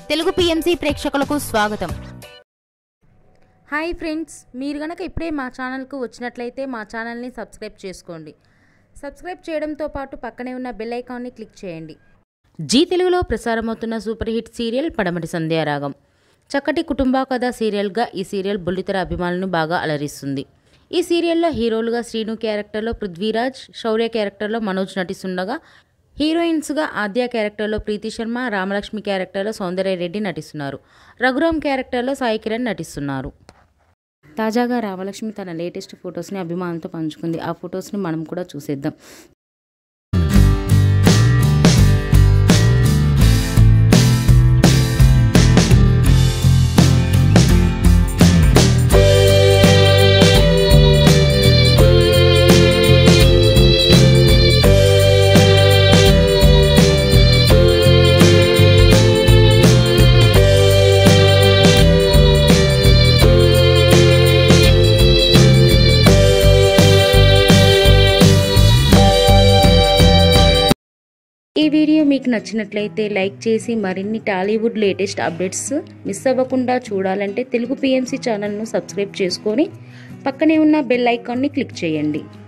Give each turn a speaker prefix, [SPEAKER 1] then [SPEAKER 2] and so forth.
[SPEAKER 1] Telugu PMC ప్రేక్షకులకు స్వాగతం
[SPEAKER 2] hi friends మీరు గనక ఇప్పుడే మా ఛానల్కు వచ్చినట్లయితే మా ఛానల్ని సబ్స్క్రైబ్ చేసుకోండి సబ్స్క్రైబ్ చేయడంతో పాటు పక్కనే ఉన్న బెల్ ఐకాన్ని క్లిక్ చేయండి జీ తెలుగులో ప్రసారమవుతున్న సూపర్ హిట్ సీరియల్ పడమటి సంధ్యారాగం చక్కటి కుటుంబ కథ సీరియల్గా ఈ సీరియల్ బుల్లితెర అభిమానులను బాగా అలరిస్తుంది ఈ సీరియల్లో హీరోలుగా శ్రీను క్యారెక్టర్లో పృథ్వీరాజ్ శౌర్య క్యారెక్టర్లో మనోజ్ నటిస్తుండగా హీరోయిన్స్గా ఆద్య క్యారెక్టర్లో ప్రీతి శర్మ రామలక్ష్మి క్యారెక్టర్లో సౌందర్య రెడ్డి నటిస్తున్నారు రఘురామ్ క్యారెక్టర్లో సాయి కిరణ్ నటిస్తున్నారు తాజాగా రామలక్ష్మి తన లేటెస్ట్ ఫొటోస్ని అభిమానులతో పంచుకుంది ఆ ఫొటోస్ని మనం కూడా చూసేద్దాం ఈ వీడియో మీకు నచ్చినట్లయితే లైక్ చేసి మరిన్ని టాలీవుడ్ లేటెస్ట్ అప్డేట్స్ మిస్ అవ్వకుండా చూడాలంటే తెలుగు పిఎంసి ఛానల్ను సబ్స్క్రైబ్ చేసుకొని పక్కనే ఉన్న బెల్ ఐకాన్ని క్లిక్ చేయండి